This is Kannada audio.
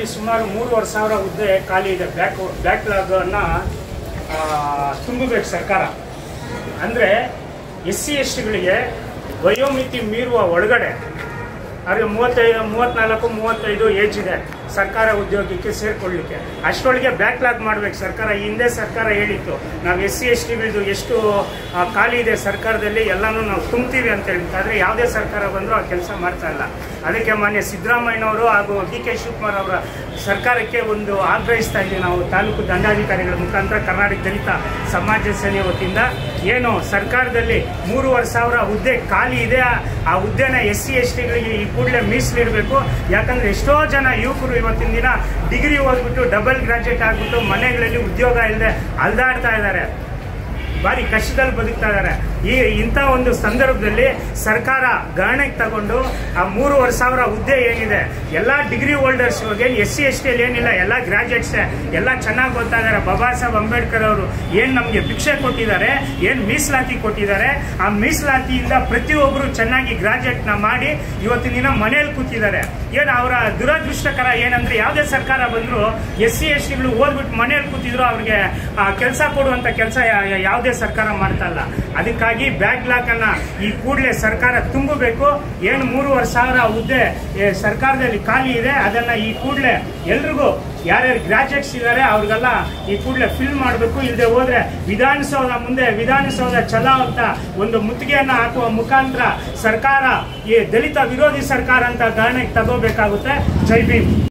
ರಾಜ್ಯದಲ್ಲಿ ಸುಮಾರು ಮೂರುವರೆ ಸಾವಿರ ಹುದ್ದೆ ಖಾಲಿ ಇದೆ ಬ್ಯಾಕ್ ಬ್ಯಾಕ್ಲಾಗನ್ನು ತುಂಬಬೇಕು ಸರ್ಕಾರ ಅಂದರೆ ಎಸ್ ಸಿ ಎಸ್ ಟಿಗಳಿಗೆ ವಯೋಮಿತಿ ಮೀರುವ ಒಳಗಡೆ ಅವ್ರಿಗೆ ಮೂವತ್ತೈದು ಮೂವತ್ತ್ನಾಲ್ಕು ಮೂವತ್ತೈದು ಏಜ್ ಇದೆ ಸರ್ಕಾರ ಉದ್ಯೋಗಕ್ಕೆ ಸೇರ್ಕೊಳ್ಳಿಕ್ಕೆ ಅಷ್ಟರೊಳಗೆ ಬ್ಯಾಕ್ಲಾಗ್ ಮಾಡ್ಬೇಕು ಸರ್ಕಾರ ಈ ಹಿಂದೆ ಸರ್ಕಾರ ಹೇಳಿತ್ತು ನಾವು ಎಸ್ ಸಿ ಎಸ್ ಟಿಗಳದು ಎಷ್ಟು ಆ, ಖಾಲಿ ಇದೆ ಸರ್ಕಾರದಲ್ಲಿ ಎಲ್ಲನೂ ನಾವು ತುಂಬ್ತೀವಿ ಅಂತ ಹೇಳಿತ್ತು ಆದರೆ ಯಾವುದೇ ಸರ್ಕಾರ ಬಂದರೂ ಆ ಕೆಲಸ ಮಾಡ್ತಾ ಇಲ್ಲ ಅದಕ್ಕೆ ಮಾನ್ಯ ಸಿದ್ದರಾಮಯ್ಯನವರು ಹಾಗೂ ಡಿ ಕೆ ಶಿವಕುಮಾರ್ ಅವರ ಸರ್ಕಾರಕ್ಕೆ ಒಂದು ಆಗ್ರಹಿಸ್ತಾ ಇದ್ದೀವಿ ನಾವು ತಾಲೂಕು ದಂಡಾಧಿಕಾರಿಗಳ ಮುಖಾಂತರ ಕರ್ನಾಟಕ ದಲಿತ ಸಮಾಜ ಸೇನೆ ವತಿಯಿಂದ ಏನು ಸರ್ಕಾರದಲ್ಲಿ ಮೂರುವರೆ ಸಾವಿರ ಹುದ್ದೆ ಖಾಲಿ ಇದೆ ಆ- ಆ ಹುದ್ದೆನ ಎಸ್ ಸಿ ಎಸ್ ಟಿಗಳಿಗೆ ಈ ಕೂಡಲೇ ಮೀಸಲಿಡಬೇಕು ಯಾಕಂದ್ರೆ ಎಷ್ಟೋ ಜನ ಯುವಕರು ಇವತ್ತಿನ ದಿನ ಡಿಗ್ರಿ ಓದ್ಬಿಟ್ಟು ಡಬಲ್ ಗ್ರಾಜುಯೇಟ್ ಆಗ್ಬಿಟ್ಟು ಮನೆಗಳಲ್ಲಿ ಉದ್ಯೋಗ ಇಲ್ಲದೆ ಅಲ್ದಾಡ್ತಾ ಇದ್ದಾರೆ ಭಾರಿ ಕಷ್ಟದಲ್ಲಿ ಬದುಕ್ತಾ ಇದ್ದಾರೆ ಈ ಇಂಥ ಒಂದು ಸಂದರ್ಭದಲ್ಲಿ ಸರ್ಕಾರ ಗಣನೆಗೆ ತಗೊಂಡು ಆ ಮೂರುವರೆ ಸಾವಿರ ಹುದ್ದೆ ಏನಿದೆ ಎಲ್ಲ ಡಿಗ್ರಿ ಹೋಲ್ಡರ್ಸ್ ಏನು ಎಸ್ ಸಿ ಎಸ್ ಟಿಯಲ್ಲಿ ಏನಿಲ್ಲ ಎಲ್ಲ ಗ್ರಾಜುಯೇಟ್ಸ್ ಎಲ್ಲ ಚೆನ್ನಾಗಿ ಓದ್ತಾ ಇದ್ದಾರೆ ಬಾಬಾ ಸಾಹೇಬ್ ಅಂಬೇಡ್ಕರ್ ಅವರು ಏನು ನಮಗೆ ಭಿಕ್ಷೆ ಕೊಟ್ಟಿದ್ದಾರೆ ಏನು ಮೀಸಲಾತಿ ಕೊಟ್ಟಿದ್ದಾರೆ ಆ ಮೀಸಲಾತಿಯಿಂದ ಪ್ರತಿಯೊಬ್ಬರು ಚೆನ್ನಾಗಿ ಗ್ರಾಜುಯೇಟ್ನ ಮಾಡಿ ಇವತ್ತಿನ ದಿನ ಮನೆಯಲ್ಲಿ ಕೂತಿದ್ದಾರೆ ಏನು ಅವರ ದುರದೃಷ್ಟಕರ ಏನಂದ್ರೆ ಯಾವುದೇ ಸರ್ಕಾರ ಬಂದರೂ ಎಸ್ ಸಿ ಎಸ್ ಟಿಗಳು ಓದ್ಬಿಟ್ಟು ಮನೆಯಲ್ಲಿ ಕೂತಿದ್ರು ಅವ್ರಿಗೆ ಕೆಲಸ ಕೊಡುವಂತ ಕೆಲಸ ಯಾವುದೇ ಸರ್ಕಾರ ಮಾಡ್ತಾ ಇಲ್ಲ ಅದಕ್ಕಾಗಿ ಬ್ಯಾಕ್ಲಾಕ್ ಅನ್ನ ಈ ಕೂಡಲೇ ಸರ್ಕಾರ ತುಂಬಬೇಕು ಏನು ಮೂರುವರೆ ಸಾವಿರ ಹುದ್ದೆ ಏ, ಸರ್ಕಾರದಲ್ಲಿ ಖಾಲಿ ಇದೆ ಅದನ್ನ ಈ ಕೂಡಲೇ ಎಲ್ರಿಗೂ ಯಾರ್ಯಾರು ಗ್ರಾಜುಯೇಟ್ಸ್ ಇದ್ದಾರೆ ಅವ್ರಿಗೆಲ್ಲ ಈ ಕೂಡಲೇ ಫಿಲ್ ಮಾಡಬೇಕು ಇಲ್ಲದೆ ಹೋದ್ರೆ ವಿಧಾನಸೌಧ ಮುಂದೆ ವಿಧಾನಸೌಧ ಚಲೋ ಅಂತ ಒಂದು ಮುತ್ತಿಗೆಯನ್ನ ಹಾಕುವ ಮುಖಾಂತರ ಸರ್ಕಾರ ಈ ದಲಿತ ವಿರೋಧಿ ಸರ್ಕಾರ ಅಂತ ಗಣನೆಗೆ ತಗೋಬೇಕಾಗುತ್ತೆ ಜೈ ಭೀಮ್